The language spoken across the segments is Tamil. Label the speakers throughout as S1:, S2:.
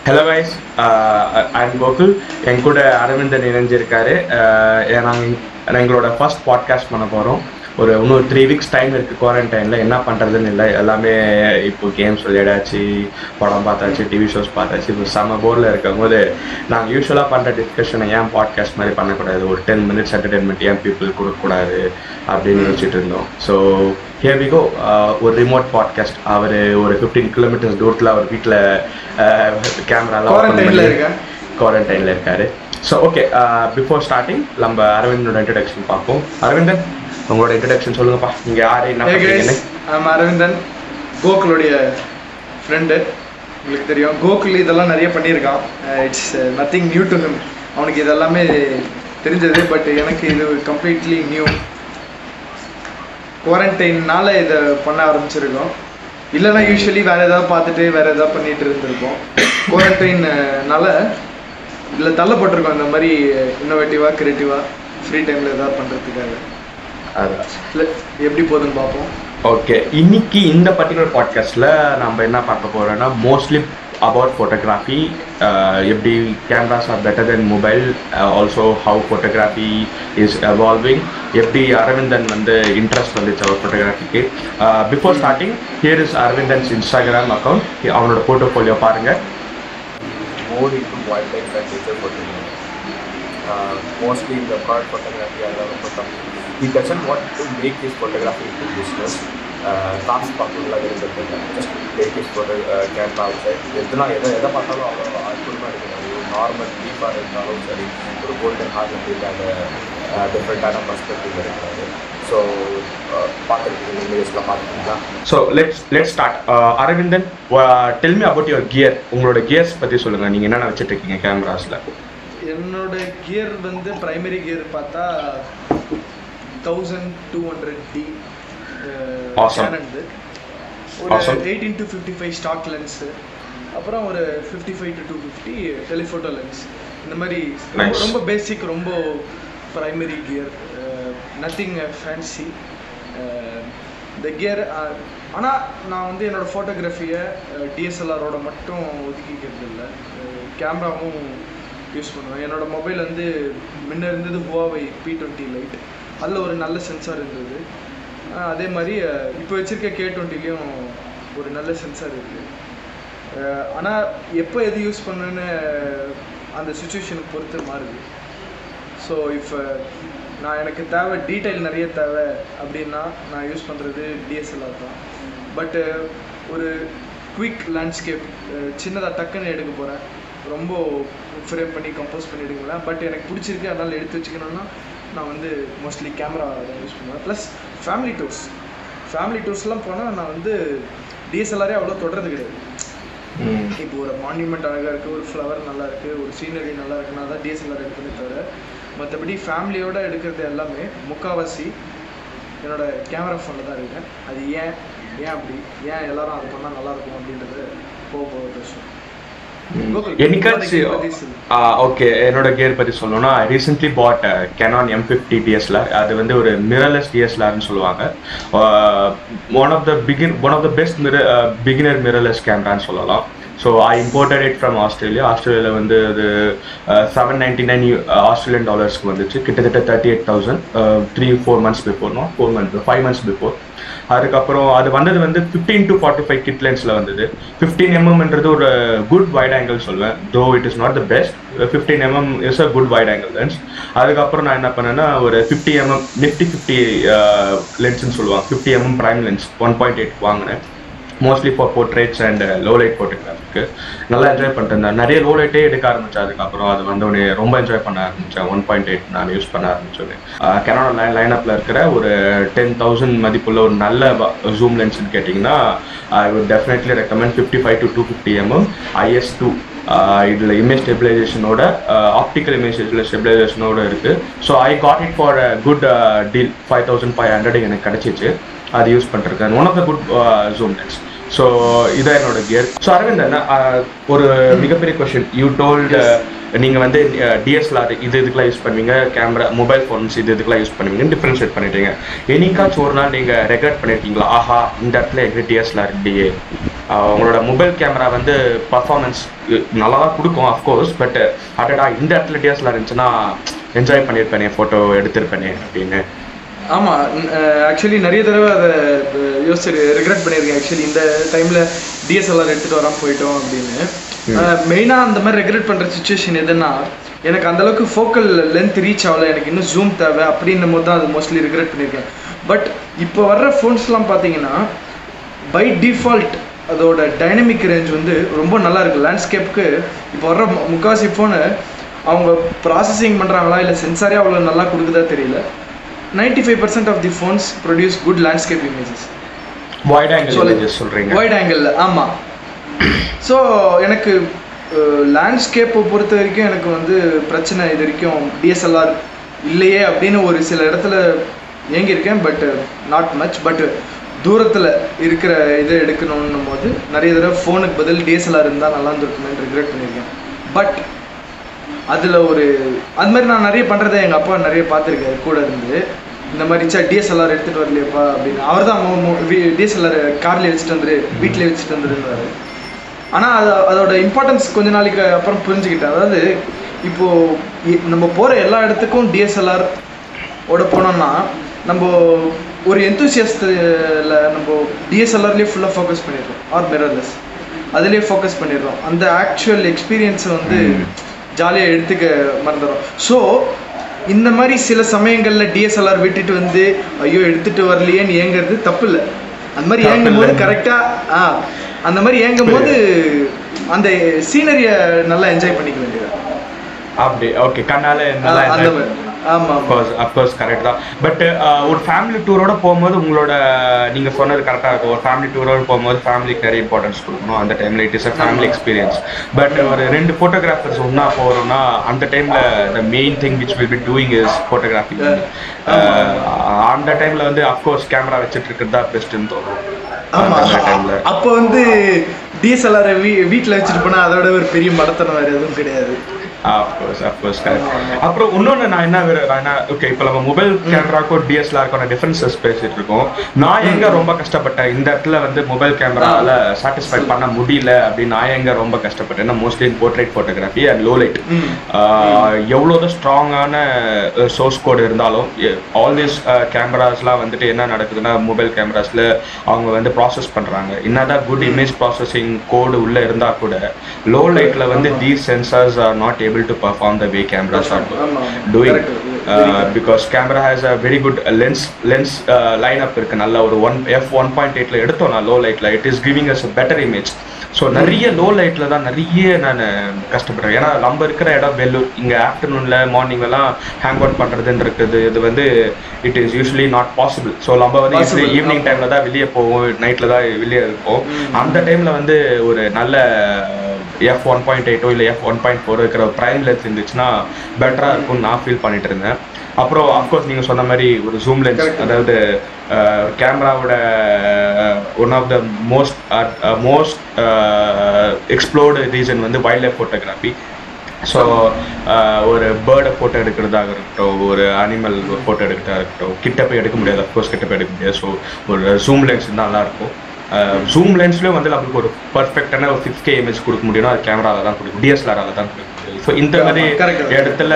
S1: ஹலோ கைஸ் ஐம் கோகுல் என் கூட அரவிந்தன் இணைஞ்சிருக்காரு நாங்கள் எங்களோட ஃபர்ஸ்ட் பாட்காஸ்ட் பண்ண போகிறோம் ஒரு இன்னொரு த்ரீ வீக்ஸ் டைம் இருக்குது குவாரண்டைனில் என்ன பண்ணுறதுன்னு இல்லை எல்லாமே இப்போ கேம்ஸ் விளையாடாச்சு படம் பார்த்தாச்சு டிவி ஷோஸ் பார்த்தாச்சு இப்போ செம்ம போர்டில் இருக்கும்போது நாங்கள் யூஸ்வலாக பண்ணுற டிஸ்கஷனை ஏன் பாட்காஸ்ட் மாதிரி பண்ணக்கூடாது ஒரு டென் மினிட்ஸ் என்டர்டெயின்மெண்ட் ஏன் பீப்புள் கொடுக்கக்கூடாது அப்படின்னு யோசிச்சுட்டு இருந்தோம் ஸோ ஹியர் வி கோ ஒரு ரிமோட் பாட்காஸ்ட் அவர் ஒரு ஃபிஃப்டீன் கிலோமீட்டர்ஸ் தூரத்தில் அவர் வீட்டில் கேமராலாம்
S2: Quarantine-ல இருக்கேன்.
S1: குவாரண்டைனில் இருக்காரு ஸோ ஓகே பிஃபோர் ஸ்டார்டிங் நம்ம அரவிந்தனோட இன்ட்ரடக்ஷன் பார்ப்போம் அரவிந்தன் உங்களோட இன்ட்ரடக்ஷன் சொல்லுங்கப்பா நீங்கள் யார் என்ன
S2: Hey guys,
S1: பண்ணுறீங்கன்னு
S2: I'm அரவிந்தன் கோகுலுடைய ஃப்ரெண்டு உங்களுக்கு தெரியும் கோகுல் இதெல்லாம் நிறைய பண்ணியிருக்கான் it's nothing new to him அவனுக்கு இதெல்லாமே தெரிஞ்சது பட் எனக்கு இது கம்ப்ளீட்லி நியூ குவாரண்டைன்னால இதை பண்ண ஆரம்பிச்சிருக்கோம் இல்லைன்னா யூஸ்வலி வேற ஏதாவது பார்த்துட்டு வேற ஏதாவது பண்ணிட்டு இருந்திருப்போம் குவாரண்டைன்னால இதில் தள்ளப்பட்டிருக்கோம் இந்த மாதிரி இன்னோவேட்டிவாக க்ரியேட்டிவாக ஃப்ரீ டைமில் ஏதாவது பண்ணுறதுக்காக
S1: அதுதான்
S2: இல்லை எப்படி போகுதுன்னு பார்ப்போம்
S1: ஓகே இன்னைக்கு இந்த பர்டிகுலர் பாட்காஸ்ட்டில் நம்ம என்ன பார்க்க போகிறோம்னா மோஸ்ட்லி அபவுட் ஃபோட்டோகிராஃபி எப்படி cameras are better then mobile also how photography is evolving எப்படி அரவிந்தன் வந்து இன்ட்ரெஸ்ட் வந்துச்சு அவர் ஃபோட்டோகிராஃபிக்கு before starting here is Aravindan's Instagram account அவனோட போர்ட்டோஃபோலியோ பாருங்கள்
S3: more into wildlife and nature photography. Uh, mostly in the product photography and other photography. He doesn't want to make his photography into business. காசு பார்க்கணும்லாம் இருக்கிறது just take is photo camera outside எதுனா எதை எதை பார்த்தாலும் அவ்வளோ அற்புதமாக எடுக்கணும் ஒரு நார்மல் லீஃபாக இருந்தாலும் சரி ஒரு கோல்டன் ஹார்ட் அந்த டிஃப்ரெண்ட்டான பர்ஸ்பெக்டிவ் இருக்கிறது ஸோ பார்த்துருக்கீங்க இமேஜஸ்லாம் பார்த்துருக்கீங்களா
S1: so let's let start Aravindan tell me about your gear உங்களோட கியர்ஸ் பற்றி சொல்லுங்கள் நீங்கள் என்னென்ன வச்சுட்டு இருக்கீங்க கேமராஸில்
S2: என்னோட கியர் வந்து பிரைமரி கியர் பார்த்தா thousand two hundred D
S1: Awesome.
S2: ஒரு
S1: Awesome.
S2: Eighteen to fifty five stock lens அப்புறம் ஒரு fifty five to two fifty telephoto lens இந்த மாதிரி ரொம்ப-
S1: Nice.
S2: ரொம்ப பேசிக் ரொம்ப பிரைமரி கியர் நத்திங் ஃபேன்சி இந்த கியர் ஆனால் நான் வந்து என்னோட ஃபோட்டோகிராஃபியை டிஎஸ்எல்ஆரோட மட்டும் ஒதுக்கிக்கிறது இல்லை கேமராவும் யூஸ் பண்ணுவேன் என்னோட மொபைல் வந்து முன்ன இருந்தது ஹுவாவை பி டுவெண்ட்டி லைட் அதில் ஒரு நல்ல சென்சார் இருந்தது அஹ் அதே மாதிரி அஹ் இப்போ வச்சிருக்க கே டுவெண்ட்டிலையும் ஒரு நல்ல சென்சார் இருக்குது ஆனால் எப்போ எது யூஸ் பண்ணுன்னு அந்த சுச்சுவேஷனுக்கு பொறுத்து மாறுது ஸோ இஃப் நான் எனக்கு தேவை டீட்டெயில் நிறைய தேவை அப்படின்னா நான் யூஸ் பண்ணுறது டிஎஸ்எல்ஆர் தான் பட்டு ஒரு குவிக் லேண்ட்ஸ்கேப் சின்னதாக டக்குன்னு எடுக்க போகிறேன் ரொம்ப ஃப்ரேம் பண்ணி கம்போஸ் பண்ணி எடுக்கலாம் பட் எனக்கு பிடிச்சிருக்கு அதனால் எடுத்து வச்சுக்கணுன்னா நான் வந்து மோஸ்ட்லி கேமரா தான் யூஸ் பண்ணுவேன் ப்ளஸ் ஃபேமிலி டூர்ஸ் ஃபேமிலி டூர்ஸ்லாம் போனால் நான் வந்து டிஎஸ்எல்ஆரே அவ்வளோ தொடர்றது கிடையாது இப்போ ஒரு மான்யூமெண்ட் அழகாக இருக்குது ஒரு ஃப்ளவர் நல்லா இருக்குது ஒரு சீனரி நல்லா இருக்குன்னா தான் டிஎஸ்எல்ஆர் எடுக்கணுமே தவிர மற்றபடி ஃபேமிலியோட எடுக்கிறது எல்லாமே முக்காவாசி என்னோட கேமரா ஃபோனில் தான் இருக்கேன் அது ஏன் ஏன் அப்படி ஏன் எல்லாரும் அது பண்ணால் நல்லா இருக்கும் அப்படின்றது போக போக பேசுவோம் கோகுல்,
S1: என்னைக்காச்சும்
S2: உங்களோட gear பத்தி சொல்லு.
S1: ஓகே என்னோட கியர் பற்றி சொல்லணும்னா recently bought Canon M fifty DSLR அது வந்து ஒரு மிரர்லெஸ் டிஎஸ்எல்ஆர்னு சொல்லுவாங்க one of the begin one of the best mirror beginner mirrorless கேமரான்னு சொல்லலாம் so I imported it from Australia ஆஸ்திரேலியாவில் வந்து அது செவன் நைன்டி நைன் ஆஸ்திரேலியன் டாலர்ஸ்க்கு வந்துச்சு கிட்டத்தட்ட thirty eight thousand three four months before no four months five months before அதுக்கப்புறம் அது வந்தது வந்து fifteen to forty five kit லென்ஸில் வந்தது ஃபிஃப்டீன் எம்எம்ன்றது ஒரு குட் வைட் ஆங்கிள் சொல்வேன் though it is not the best fifteen MM is a good wide angle lens அதுக்கப்புறம் நான் என்ன பண்ணேன்னா ஒரு ஃபிஃப்டி எம்எம் நிஃப்டி ஃபிஃப்டி லென்ஸ்னு சொல்லுவாங்க fifty MM prime lens one point eight வாங்கினேன் mostly for portraits and low light ஃபோட்டோகிராஃபிக்கு நல்லா என்ஜாய் பண்ணிருந்தேன் நிறைய லோ லைட்டே எடுக்க ஆரம்பிச்சேன் அதுக்கப்புறம் அது வந்து உடனே ரொம்ப என்ஜாய் பண்ண ஆரம்பித்தேன் ஒன் பாயிண்ட் எயிட் நான் யூஸ் பண்ண ஆரம்பிச்சோன்னே கனோட லைன் லைனப்பில் இருக்கிற ஒரு டென் தௌசண்ட் மதிப்புள்ள ஒரு நல்ல ஜூம் லென்ஸ்னு கேட்டிங்கன்னா I would definitely recommend fifty five to two fifty MM IS two இதில் இமேஜ் ஸ்டெபிலைசேஷனோட ஆப்டிக்கல் இமேஜ் ஸ்டெபிலைசேஷனோட இருக்குது so I got it for good deal five thousand five hundred எனக்கு கிடச்சிச்சு அது யூஸ் பண்ணிருக்கேன் one of the good zoom lens so இதான் என்னோட கியர் ஸோ அரவிந்தன் அஹ், ஒரு மிகப்பெரிய கொஷின் யூ டோல்டு நீங்கள் வந்து டிஎஸ்எல்ஆர் இது இதுக்கெல்லாம் யூஸ் பண்ணுவீங்க கேமரா மொபைல் ஃபோன்ஸ் இது இதுக்கெல்லாம் யூஸ் பண்ணுவீங்கன்னு டிஃப்ரென்ஷியேட் பண்ணிட்டீங்க என்னைக்காச்சும் ஒரு நாள் நீங்கள் ரெக்கார்ட் பண்ணியிருக்கீங்களா ஆஹா இந்த இடத்துல எங்கிட்ட டிஎஸ்எல்ஆர் இல்லையே அஹ் உங்களோட மொபைல் கேமரா வந்து பர்ஃபார்மன்ஸ் நல்லா தான் கொடுக்கும் அஃப்கோர்ஸ் பட் அடடா இந்த இடத்துல டிஎஸ்எல்ஆர் இருந்துச்சுன்னா என்ஜாய் பண்ணியிருப்பேனே ஃபோட்டோ எடுத்திருப்பேனே அப்படின்னு
S2: ஆமாம் ஆக்சுவலி நிறைய தடவை அதை அஹ், யோசிச்சு ரிக்ரெட் பண்ணியிருக்கேன் ஆக்சுவலி இந்த டைமில் டிஎஸ்எல்ஆர் எடுத்துகிட்டு வராமல் போயிட்டோம் அப்படின்னு மெயினாக அந்த மாதிரி ரெக்ரெட் பண்ணுற சுச்சுவேஷன் எதுன்னா எனக்கு அந்த அளவுக்கு ஃபோக்கல் லென்த் ரீச் ஆகல எனக்கு இன்னும் ஜூம் தேவை அப்படின்னும் போது தான் அது மோஸ்ட்லி ரிக்ரெட் பண்ணியிருக்கேன் பட் இப்போ வர்ற ஃபோன்ஸ்லாம் பார்த்தீங்கன்னா பை டிஃபால்ட் அதோட டைனமிக் ரேஞ்ச் வந்து ரொம்ப நல்லா இருக்கு லேண்ட்ஸ்கேப்புக்கு இப்போ வர்ற மு- முக்காவாசி ஃபோனு அவங்க ப்ராசஸிங் பண்ணுறாங்களா இல்லை சென்சாரே அவ்வளோ நல்லா கொடுக்குதா தெரியல 95% five percent of the phones produce good landscape images
S1: wide angle images சொல்றீங்க
S2: வைட் ஆங்கிளில் ஆமாம் ஸோ எனக்கு லேண்ட்ஸ்கேப்பை பொறுத்த வரைக்கும் எனக்கு வந்து பிரச்சனை இது வரைக்கும் டிஎஸ்எல்ஆர் இல்லையே அப்படின்னு ஒரு சில இடத்துல ஏங்கியிருக்கேன் பட் நாட் மச் பட் தூரத்தில் இருக்கிற இதை எடுக்கணுன்னும் போது நிறைய தடவை ஃபோனுக்கு பதில் டிஎஸ்எல்ஆர் இருந்தால் நல்லா இருந்திருக்குமேன்னு ரிக்ரெட் பண்ணியிருக்கேன் பட் அதில் ஒரு அது மாதிரி நான் நிறைய பண்ணுறதை எங்கள் அப்பா நிறைய பார்த்துருக்காரு கூட இருந்து இந்த மாதிரி சா டிஎஸ்எல்ஆர் எடுத்துகிட்டு வரலையப்பா அப்படின்னு அவர் தான் டிஎஸ்எல்ஆர் கார்லேயே வச்சுட்டு வந்துரு வீட்டிலே வச்சுட்டு வந்துருந்தாரு ஆனால் அது அதோட இம்பார்ட்டன்ஸ் கொஞ்ச நாளைக்கு அப்புறம் புரிஞ்சுக்கிட்டேன் அதாவது இப்போது நம்ம போகிற எல்லா இடத்துக்கும் டிஎஸ்எல்ஆர் ஓட போனோம்னா நம்ம ஒரு எந்தூசியஸ்டில் நம்ம டிஎஸ்எல்ஆர்லேயே ஃபுல்லாக ஃபோக்கஸ் பண்ணிடுறோம் ஆர் மிரர்லெஸ் அதுலேயே ஃபோக்கஸ் பண்ணிடுறோம் அந்த ஆக்சுவல் எக்ஸ்பீரியன்ஸை வந்து ஜாலியாக எடுத்துக்க மறந்துடும் ஸோ இந்த மாதிரி சில சமயங்களில் டிஎஸ்எல்ஆர் விட்டுட்டு வந்து ஐயோ எடுத்துட்டு வரலையேன்னு ஏங்குறது தப்பு இல்லை அந்த மாதிரி
S1: தப்பு
S2: ஏங்கும் போது
S1: இல்ல.
S2: கரெக்டாக ஆ அந்த மாதிரி ஏங்கும் போது அந்த சீனரியை நல்லா என்ஜாய் பண்ணிக்க வேண்டியது
S1: அப்படி ஓகே கண்ணால நல்லா
S2: அந்த
S1: enjoy
S2: மாதிரி ஆமாம்
S1: அஃப்கோர்ஸ் அஃப்கோர்ஸ் கரெக்ட் தான் பட் ஒரு ஃபேமிலி டூரோட போகும்போது உங்களோட நீங்க சொன்னது கரெக்டாக இருக்கும் ஒரு ஃபேமிலி டூரோட போகும்போது ஃபேமிலிக்கு நிறைய இம்பார்ட்டன்ஸ் கொடுக்கணும் அந்த டைம்ல it is a family experience but ஒரு ரெண்டு ஃபோட்டோகிராஃபர்ஸ் ஒன்றா போகிறோம்னா அந்த டைம்ல the main thing which will be doing is photography அந்த டைம்ல வந்து அஃப்கோர்ஸ் கேமரா வச்சுட்டு இருக்கிறது தான் பெஸ்ட்னு தோணும்
S2: ஆமா
S1: அந்த டைம்ல
S2: அப்போ வந்து டிஎஸ்எல்ஆர் வீ வீட்டில் வச்சுட்டு போனால் அதோட ஒரு பெரிய மடத்தனம் வேறு எதுவும் கிடையாது
S1: அஃப்கோர்ஸ் அஃப்கோர்ஸ் கரெக்ட் அப்புறம் இன்னொன்று நான் என்ன வேறு நான் என்ன ஓகே இப்போ நம்ம மொபைல் கேமராக்கும் டிஎஸ்எல்ஆருக்கான டிஃபரன்சஸ் பேசிட்டு இருக்கோம் நான் எங்க ரொம்ப கஷ்டப்பட்டேன் இந்த இடத்துல வந்து மொபைல் கேமரால சாட்டிஸ்ஃபை பண்ண முடியல அப்படின்னு நான் எங்க ரொம்ப கஷ்டப்பட்டேன் ஏன்னா mostly portrait photography and low light எவ்வளோதான் ஸ்ட்ராங்கான சோர்ஸ் கோடு இருந்தாலும் ஆல்வேஸ் கேமராஸ்லாம் வந்துட்டு என்ன நடக்குதுன்னா மொபைல் கேமராஸ்ல அவங்க வந்து ப்ராசஸ் பண்றாங்க என்னதான் குட் இமேஜ் ப்ராசஸிங் கோடு உள்ள இருந்தா கூட லோ லைட்ல வந்து these sensors are not able to perform the way cameras are
S2: ஆமா.
S1: Doing
S2: Correct. Very good.
S1: Because camera has a very good lens lens line up இருக்கு நல்ல ஒரு ஒன் எஃப் ஒன் பாயிண்ட் எயிட்ல எடுத்தோம் நான் லோ லைட்ல it is giving us better image so நிறைய லோ லைட்ல தான் நிறைய நான் கஷ்டப்படுறேன் ஏன்னா நம்ம இருக்கிற இடம் வெள்ளூர் இங்க ஆஃப்டர்நூன்ல மார்னிங்லாம் ஹேங் அவுட் பண்றதுன்னு இருக்குது இது வந்து it is usually not possible so நம்ம வந்து
S2: Possible.
S1: ஈவினிங் டைம்ல தான் வெளியே போவோம் நைட்ல தான் வெளியே இருப்போம் அந்த டைம்ல வந்து ஒரு நல்ல எஃப் ஒன் பாயிண்ட் எயிட்டோ இல்லை எஃப் ஒன் பாயிண்ட் ஃபோர் இருக்கிற ப்ரைம் லென்ஸ் இருந்துச்சுன்னா பெட்டராக இருக்கும்னு நான் ஃபீல் பண்ணிட்டு இருந்தேன் அப்புறம் அஃப்கோர்ஸ் நீங்கள் சொன்ன மாதிரி ஒரு ஜூம் லென்ஸ்
S2: Correct.
S1: அதாவது கேமராவோட one of the most most explored reason வந்து வைல்ட் லைஃப் ஃபோட்டோகிராஃபி ஸோ ஒரு பேர்டை ஃபோட்டோ எடுக்கிறதாக இருக்கட்டும் ஒரு அனிமல் ஃபோட்டோ எடுக்கிறதா இருக்கட்டும் கிட்ட போய் எடுக்க முடியாது அஃப்கோர்ஸ் கிட்ட போய் எடுக்க முடியாது ஸோ ஒரு ஜூம் லென்ஸ் இருந்தால் நல்லாயிருக்கும் ஜூம் லென்ஸ்லேயும் வந்து நம்மளுக்கு ஒரு பர்ஃபெக்டான ஒரு சிக்ஸ் கே இமேஜ் கொடுக்க முடியும்னா அது கேமராவில் தான் கொடுக்கும் டிஎஸ்எல்ஆரால் தான் கொடுக்க முடியும் ஸோ இந்த
S2: ஆமா,
S1: மாதிரி
S2: correct.
S1: இடத்துல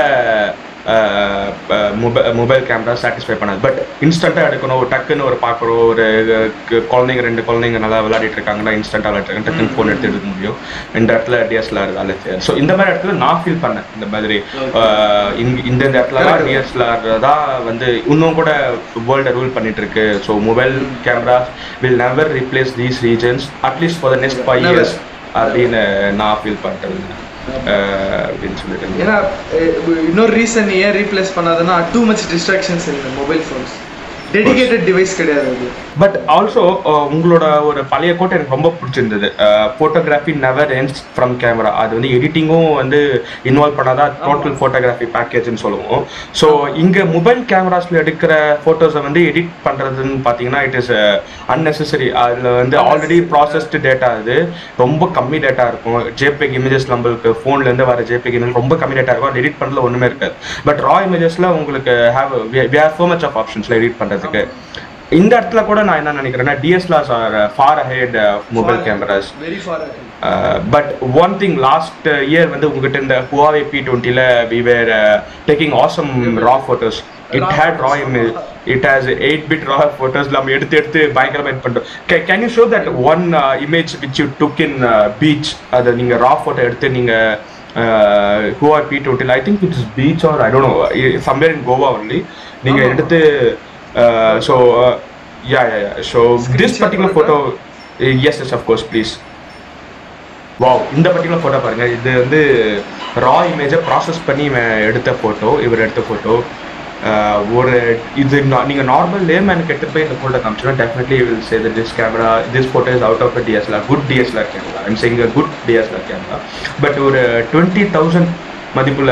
S1: மொபைல் கேமரா சாட்டிஸ்ஃபை பண்ணாது பட் இன்ஸ்டண்ட்டாக எடுக்கணும் ஒரு டக்குன்னு ஒரு பார்க்குறோம் ஒரு கு- குழந்தைங்க ரெண்டு குழந்தைங்க நல்லா விளையாடிட்டு இருக்காங்கன்னா இன்ஸ்டண்ட்டாக விளையாடுறாங்க டக்குன்னு ஃபோன் எடுத்து எடுக்க முடியும் இந்த இடத்துல டிஎஸ்எல்ஆர் வேலை செய்யாது ஸோ இந்த மாதிரி இடத்துல நான் ஃபீல் பண்ணேன் இந்த மாதிரி ஆஹ் இங்க இந்த இந்த இடத்துலலாம்
S2: Correct.
S1: டிஎஸ்எல்ஆர் தான் வந்து இன்னும் கூட வேர்ல்டை ரூல் பண்ணிட்டு இருக்கு so mobile camera will never replace these reasons at least for the next five
S2: Never.
S1: Years அப்படின்னு நான் ஃபீல் பண்ணிட்டு அப்படின்னு சொல்லிட்டு
S2: ஏன்னா அஹ், இன்னொரு ரீசன் ஏன் ரீப்ளேஸ் பண்ணாதுன்னா டூ மச் டிஸ்ட்ராக்ஷன்ஸ் இந்த மொபைல் ஃபோன்ஸ் டெடிகேட்டட் டிவைஸ் கிடையாது அது
S1: பட் ஆல்சோ உங்களோட ஒரு பழைய கோட் எனக்கு ரொம்ப பிடிச்சிருந்தது photography never ends from camera அது வந்து எடிட்டிங்கும் வந்து இன்வால்வ் பண்ணாதான் டோட்டல் ஃபோட்டோகிராஃபி பேக்கேஜ்னு சொல்லுவோம் ஸோ இங்கே மொபைல் கேமராஸில் எடுக்கிற ஃபோட்டோஸை வந்து எடிட் பண்ணுறதுன்னு பார்த்தீங்கன்னா இட் இஸ் unnecessary அதில் வந்து ஆல்ரெடி ப்ராசஸ்டு டேட்டா அது ரொம்ப கம்மி டேட்டா இருக்கும் ஜேபெக் இமேஜஸ் நம்மளுக்கு ஃபோன்லேருந்து வர ஜேபெக் இமேஜ் ரொம்ப கம்மி டேட்டா இருக்கும் அது எடிட் பண்ணுறதுல ஒன்றுமே இருக்காது பட் ரா இமேஜஸில் உங்களுக்கு have we have so much of ஆப்ஷன்ஸில் எடிட் பண்ணுறதுக்கு இந்த இடத்துல கூட நான் என்ன நினைக்கிறேன்னா DSLRs are far ahead mobile cameras
S2: very far
S1: but one thing last year வந்து உங்ககிட்ட இந்த ஹுவாவே பி டுவெண்ட்டியில் we were taking awesome raw photos it had raw image it has eight bit raw photos நம்ம எடுத்து எடுத்து பயங்கரமாக இது பண்ணுறோம் can you show that one image which you took in beach அதை நீங்கள் ரா ஃபோட்டோ எடுத்து நீங்கள் ஹுவா பி டுவெண்ட்டியில் I think it's beach or I don't know somewhere in Goa only நீங்கள்
S2: ஆமா.
S1: எடுத்து so yeah yeah yeah so this
S2: Screenshot
S1: particular
S2: போடுறதா?
S1: Photo yes yes of course please wow இந்த பர்டிகுலர் ஃபோட்டோ பாருங்க இது வந்து ரா இமேஜை ப்ராசஸ் பண்ணி இவன் எடுத்த ஃபோட்டோ இவர் எடுத்த ஃபோட்டோ ஒரு இது நா- நீங்க நார்மல் லேமேன் கெட்டு போய் இந்த ஃபோட்டோ காமிச்சோன்னா definitely will say that this camera this photo is out of a DSLR good DSLR camera I'm saying a good DSLR camera but ஒரு டுவெண்ட்டி தௌசண்ட் மதிப்புள்ள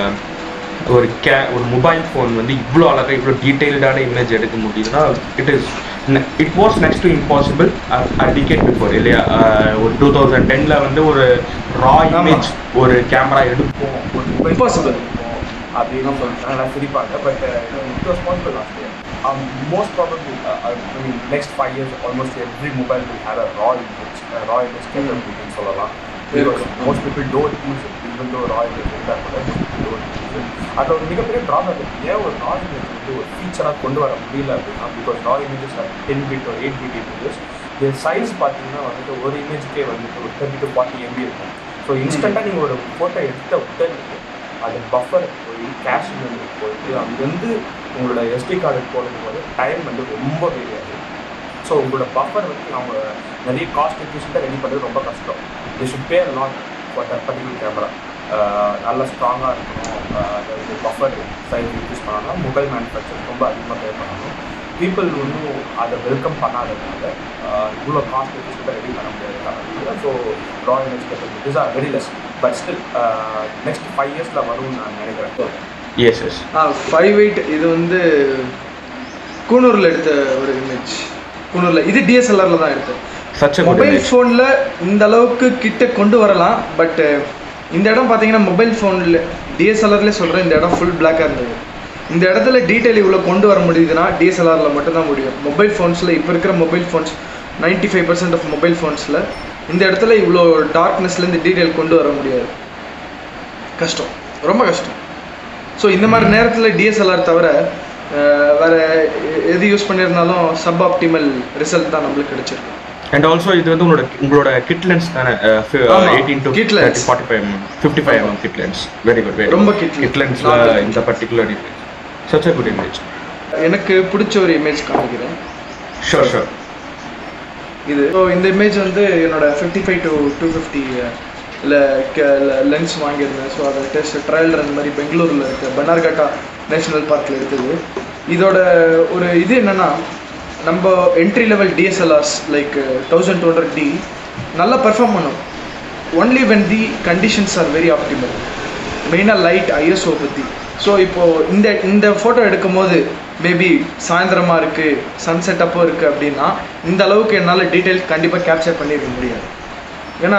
S1: ஒரு கே ஒரு மொபைல் ஃபோன் வந்து இவ்வளோ அழகாக இவ்வளோ டீட்டெயில்டான இமேஜ் எடுக்க முடியுதுன்னா it is it was next to impossible decade before இல்லையா அஹ், ஒரு டூ தௌசண்ட் டென்னில் வந்து ஒரு ரா
S2: ஆமா.
S1: இமேஜ் ஒரு கேமரா எடுப்போம்
S3: ஒரு mobile
S2: Impossible.
S3: அப்படின்னு சொல்லிட்டு நல்லா சிரிப்பாங்க but it was possible last year most probably I mean next five years almost every mobile will have a raw image raw image கேப்பபிலிட்டின்னு சொல்லலாம் because most people don't use it even though raw image இருந்தால் கூட டோன்ட் யூஸ் இட் அதில் ஒரு மிகப்பெரிய ப்ராப்ளம் இருக்கு ஏன் ஒரு ரா இமேஜ் வந்து ஒரு ஃபீச்சராக கொண்டு வர முடியல அப்படின்னா because raw images ten bit ஒரு எயிட் பிட் இமேஜஸ் இது சைஸ் பார்த்தீங்கன்னா வந்துட்டு ஒரு இமேஜ்க்கே வந்துட்டு ஒரு தேர்ட்டி டு ஃபார்ட்டி எம்பி இருக்கும் ஸோ இன்ஸ்டண்ட்டாக நீங்கள் ஒரு ஃபோட்டோ எடுத்த உடனே அது பஃபர் போய் கேஷ் மெமரி போயிட்டு அங்கேருந்து உங்களோட எஸ்டி கார்டுக்கு போகிறது போது டைம் வந்து ரொம்ப வேரியாது ஸோ உங்களோட பஃபர் வந்து அவங்க நிறைய காஸ்ட் எஃபிஷியண்ட்டாக ரெடி பண்ணுறது ரொம்ப கஷ்டம் they should pay lot for that particular camera நல்லா ஸ்ட்ராங்காக இருக்கணும் அதாவது பஃபர் சைஸ் யூஸ் பண்ணணும் மொபைல் மேனுஃபேக்சர் ரொம்ப அதிகமாக பே பண்ணணும் பீப்புள் ஒன்றும் அதை வெல்கம் பண்ணாததுனால ஆஹ் இவ்வளோ காஸ்ட் எஃபிஷியண்ட்டாக ரெடி பண்ண முடியாதுனால so raw image capabilities are very less but still next five இயர்ஸில் வரும்னு நான் நினைக்கிறேன்
S1: எஸ் எஸ்
S2: ஃபைவ் எயிட் இது வந்து கூனூரில் எடுத்த ஒரு இமேஜ் கூனூரில் இது டிஎஸ்எல்ஆரில் தான் எடுத்தேன்
S1: சச் குட்
S2: மொபைல்
S1: இமேஜ்
S2: ஃபோனில் இந்த அளவுக்கு கிட்ட கொண்டு வரலாம் பட் இந்த இடம் பார்த்தீங்கன்னா மொபைல் ஃபோனில் டிஎஸ்எல்ஆர்லேயே சொல்கிறேன் இந்த இடம் ஃபுல் பிளாக்காக இருந்தது இந்த இடத்துல டீட்டெயில் இவ்வளோ கொண்டு வர முடியுதுன்னா டிஎஸ்எல்ஆரில் மட்டும்தான் முடியும் மொபைல் ஃபோன்ஸில் இப்போ இருக்கிற mobile phones ninety five percent of mobile ஃபோன்ஸில் இந்த இடத்துல இவ்வளோ டார்க்னஸ்லேருந்து டீட்டெயில் கொண்டு வர முடியாது கஷ்டம் ரொம்ப கஷ்டம் ஸோ இந்த மாதிரி நேரத்தில் டிஎஸ்எல்ஆர் தவிர அஹ், வேற எ- எது யூஸ் பண்ணியிருந்தாலும் சப் ஆப்டிமல் ரிசல்ட் தான் நம்மளுக்கு கிடைச்சிருக்கு
S1: அண்ட் ஆல்சோ இது வந்து உங்களோட உங்களோட கிட் லென்ஸ் தானே
S2: ஆமா,
S1: eighteen to
S2: kit lens.
S1: Forty five fifty five M kit lens very good very
S2: ரொம்ப kit lens.
S1: கிட் லென்ஸில்
S2: Normal.
S1: இந்த particular image such a good image
S2: எனக்கு பிடிச்ச ஒரு இமேஜ் காமிக்கிறேன்
S1: ஷோர் ஷோர்
S2: இது ஸோ இந்த இமேஜ் வந்து என்னோட fifty five to two fifty lens வாங்கியிருந்தேன் ஸோ அதை டெஸ்ட் ட்ரையல் ரன் மாதிரி பெங்களூரில் இருக்க பனார்கட்டா நேஷனல் பார்க்கில் இருக்குது இதோட ஒரு இது என்னென்னா நம்ம entry level DSLRs like thousand two hundred D நல்லா பெர்ஃபார்ம் பண்ணும் only when the conditions are very optimal மெயினாக லைட் ஐஎஸ்ஓ பற்றி ஸோ இப்போது இந்த இந்த ஃபோட்டோ எடுக்கும் போது மேபி சாயந்தரமாக இருக்குது சன்செட் அப்போ இருக்குது அப்படின்னா இந்த அளவுக்கு என்னால் டீட்டெயில் கண்டிப்பாக கேப்சர் பண்ணியிருக்க முடியாது ஏன்னா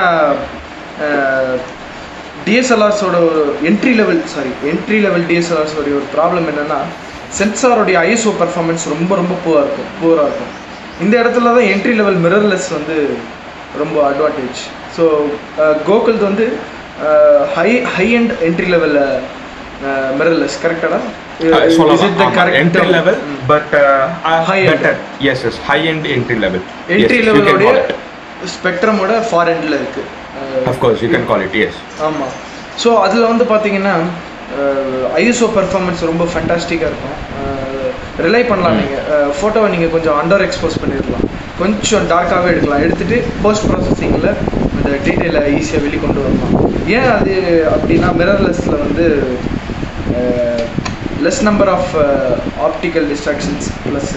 S2: டிஎஸ்எல்ஆர்ஸோட ஒரு entry level sorry entry level டிஎஸ்எல்ஆர்ஸோடைய ஒரு ப்ராப்ளம் என்னென்னா சென்சாரோடைய ஐஎஸ்ஓ பர்ஃபார்மன்ஸ் ரொம்ப ரொம்ப பூவாக இருக்கும் பூராக இருக்கும் இந்த இடத்துல தான் என்ட்ரி லெவல் மிரர்லெஸ் வந்து ரொம்ப அட்வான்டேஜ் ஸோ கோகுல்து வந்து high high and entry level mirrorless கரெக்டாடா
S1: entry level but
S2: High end.
S1: Better yes yes high end entry level
S2: entry லெவலோடைய ஸ்பெக்ட்ரமோட ஃபார் எண்டில் இருக்குது
S1: of course you can call it yes
S2: ஆமாம் ஸோ அதில் வந்து பார்த்தீங்கன்னா ஐஎஸ்ஓ பர்ஃபார்மன்ஸ் ரொம்ப ஃபேண்டாஸ்டிக்காக இருக்கும் ரிலை பண்ணலாம் நீங்கள் ஃபோட்டோவை நீங்கள் கொஞ்சம் அண்டர் எக்ஸ்போஸ் பண்ணிடலாம் கொஞ்சம் டார்க்காகவே எடுக்கலாம் எடுத்துகிட்டு போஸ்ட் ப்ராசஸிங்கில் அந்த டீட்டெயிலை ஈஸியாக வெளிக்கொண்டு வரலாம் ஏன் அது அப்படின்னா மிரர்லெஸில் வந்து less number of optical distractions plus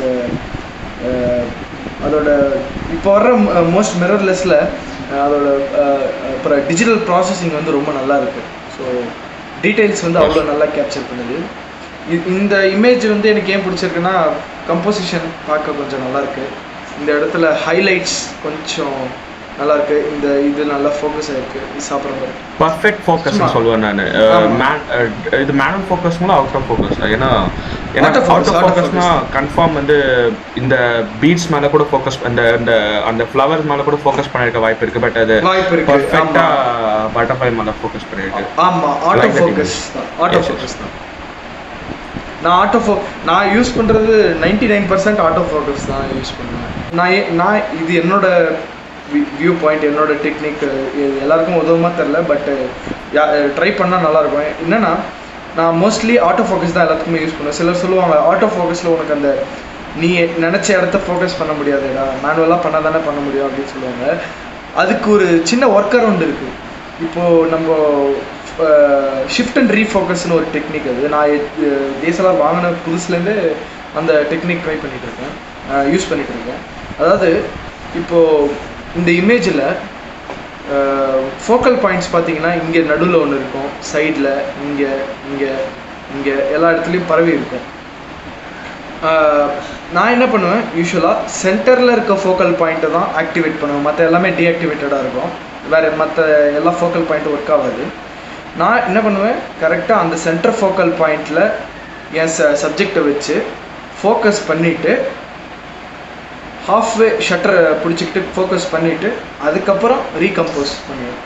S2: அதோட இப்போ வர்ற மோஸ்ட் மிரர்லெஸ்ஸில் அதோட அஹ், அப்புறம் டிஜிட்டல் ப்ராசஸிங் வந்து ரொம்ப நல்லா இருக்கு ஸோ டீட்டெயில்ஸ் வந்து அவ்வளோ நல்லா கேப்சர் பண்ணுது இ- இந்த இமேஜ் வந்து எனக்கு ஏன் பிடிச்சிருக்குன்னா கம்போசிஷன் பார்க்க கொஞ்சம் நல்லா இருக்கு இந்த இடத்துல ஹைலைட்ஸ் கொஞ்சம் நல்லா இருக்கு இந்த இது நல்லா ஃபோக்கஸ் ஆயிருக்கு இது சாப்பிட்ற மாதிரி
S1: பர்ஃபெக்ட் ஃபோக்கஸ்
S2: சும்மா.
S1: சொல்லுவேன் நான்
S2: ஆமா.
S1: மேன் இது மேனுவல் ஃபோக்கஸ்ங்களா அவுட் ஆஃப் ஃபோக்கஸ் ஏன்னா ஏன்னா
S2: Out of
S1: out
S2: focus,
S1: of
S2: out of
S1: ஃபோக்கஸ்னா கன்ஃபார்ம் வந்து இந்த பீட்ஸ் மேல கூட ஃபோக்கஸ் அந்த இந்த அந்த ஃப்ளவர்ஸ் மேல கூட ஃபோக்கஸ் பண்ணிருக்க வாய்ப்பு இருக்கு பட் அது
S2: வாய்ப்பு இருக்கு,
S1: பர்ஃபெக்டா பட்டர்ஃப்ளை மேல ஃபோக்கஸ் பண்ணிருக்கு
S2: ஆமா auto
S1: Like that
S2: focus
S1: image.
S2: தான் ஆட்டோ
S1: Yes, yes.
S2: ஃபோக்கஸ் தான் நான் ஆட்டோ ஃபோ நான் யூஸ் பண்ணுறது ninety nine percent auto focus தான் யூஸ் பண்ணுவேன் நான் ஏ- நான் இது என்னோட வியூ பாயிண்ட் என்னோட டெக்னிக் எல்லாருக்கும் உதவுமா தெரில பட் ட்ரை பண்ணால் நல்லாயிருக்கும் என்னன்னா நான் மோஸ்ட்லி ஆட்டோ ஃபோக்கஸ் தான் எல்லாத்துக்குமே யூஸ் பண்ணுவேன் சிலர் சொல்லுவாங்க ஆட்டோ ஃபோக்கஸில் உனக்கு அந்த நீ நினச்ச இடத்த ஃபோக்கஸ் பண்ண முடியாதுடா மேனுவலாக பண்ணால் தானே பண்ண முடியும் அப்படின்னு சொல்லுவாங்க அதுக்கு ஒரு சின்ன ஒர்க் அரவுண்ட் இருக்குது இப்போது நம்ம ஷிஃப்ட் அண்ட் ரீஃபோக்கஸ்னு ஒரு டெக்னிக் அது நான் டிஎஸ்எல்ஆர் வாங்கின புதுசுலேருந்து அந்த டெக்னிக் ட்ரை பண்ணிட்டு இருக்கேன் யூஸ் பண்ணிட்டு இருக்கேன் அதாவது இப்போது இந்த இமேஜில் ஃபோக்கல் பாயிண்ட்ஸ் பார்த்தீங்கன்னா இங்கே நடுவில் ஒன்று இருக்கும் சைடில் இங்கே இங்கே இங்கே எல்லா இடத்துலையும் பரவி இருக்கும் ஆஹ் நான் என்ன பண்ணுவேன் யூஸ்வலாக சென்டரில் இருக்க ஃபோக்கல் பாயிண்ட்டை தான் ஆக்டிவேட் பண்ணுவேன் மற்ற எல்லாமே டீஆக்டிவேட்டடாக இருக்கும் வேறு மற்ற எல்லா ஃபோக்கல் பாயிண்ட்டும் ஒர்க் ஆகாது நான் என்ன பண்ணுவேன் கரெக்டாக அந்த சென்டர் ஃபோக்கல் பாயிண்டில் என் ச சப்ஜெக்டை வச்சு ஃபோக்கஸ் பண்ணிவிட்டு ஹாஃப்வே ஷட்டரை பிடிச்சிக்கிட்டு ஃபோக்கஸ் பண்ணிவிட்டு அதுக்கப்புறம் ரீகம்போஸ் பண்ணுவேன்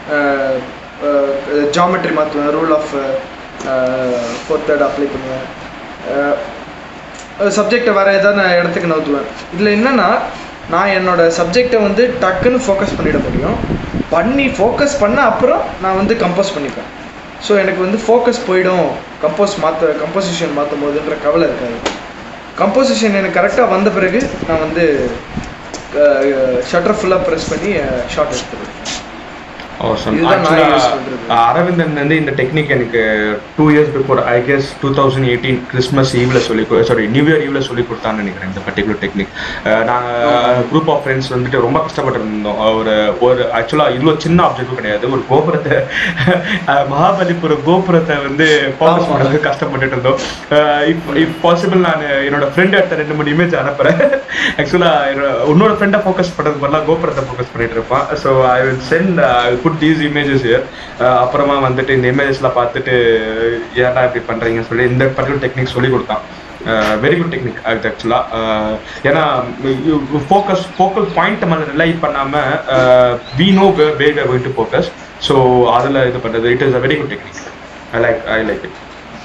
S2: ஜாமெட்ரி மாற்றுவேன் rule of fourth third apply பண்ணுவேன் சப்ஜெக்டை வேறு ஏதாவது இடத்துக்கு நவுத்துவேன் இதில் என்னென்னா நான் என்னோட சப்ஜெக்டை வந்து டக்குன்னு ஃபோக்கஸ் பண்ணிட முடியும் பண்ணி ஃபோக்கஸ் பண்ண அப்புறம் நான் வந்து கம்போஸ் பண்ணிப்பேன் ஸோ எனக்கு வந்து ஃபோக்கஸ் போயிடும் கம்போஸ் மாற்ற கம்போசிஷன் மாற்றும் போதுன்ற கவலை இருக்காது கம்போசிஷன் எனக்கு கரெக்டாக வந்த பிறகு நான் வந்து ஷட்டர் ஃபுல்லாக ப்ரெஸ் பண்ணி ஷார்ட் எடுத்துருவேன்
S1: Awesome.
S2: இதுதான் நான்
S1: Actually,
S2: use பண்றது.
S1: uh, அரவிந்தன் வந்து இந்த டெக்னிக் எனக்கு two years before I guess two thousand eighteen Christmas ஈவ்ல சொல்லி சாரி நியூ இயர் ஈவ்ல சொல்லி கொடுத்தான்னு நினைக்கிறேன் இந்த பர்டிகுலர் டெக்னிக் நாங்கள் குரூப் ஆஃப் ஃப்ரெண்ட்ஸ் வந்துட்டு ரொம்ப கஷ்டப்பட்டு இருந்தோம் ஒரு ஒரு ஆக்சுவலாக இவ்வளோ சின்ன ஆப்ஜெக்டும் கிடையாது ஒரு கோபுரத்தை அஹ், மகாபலிபுரம் கோபுரத்தை வந்து ஃபோக்கஸ்
S2: ஆமா.
S1: பண்ணுறது கஷ்டப்பட்டுட்டு இருந்தோம் இப்போ இப் பாசிபிள் நான் என்னோட ஃப்ரெண்ட் எடுத்த ரெண்டு மூணு இமேஜ் அனுப்புறேன் ஆக்சுவலாக உன்னோட ஃப்ரெண்டை ஃபோக்கஸ் பண்ணுறது பதிலாக கோபுரத்தை ஃபோக்கஸ் பண்ணிட்டு இருப்பான் so I will send put these images அப்புறமா வந்துட்டு இந்த இமேஜஸ்லாம் பார்த்துட்டு ஏன்டா இப்படி பண்ணுறீங்கன்னு சொல்லி இந்த பர்டிகுலர் டெக்னிக் சொல்லி கொடுத்தான் வெரி குட் டெக்னிக் அது ஆக்சுவலாக ஏன்னா ஃபோக்கஸ் ஃபோக்கல் பாயிண்ட் மேலே ரிலை பண்ணாமல் we know where where going to focus so அதில் இது பண்ணுறது it is a very good technique I like I like it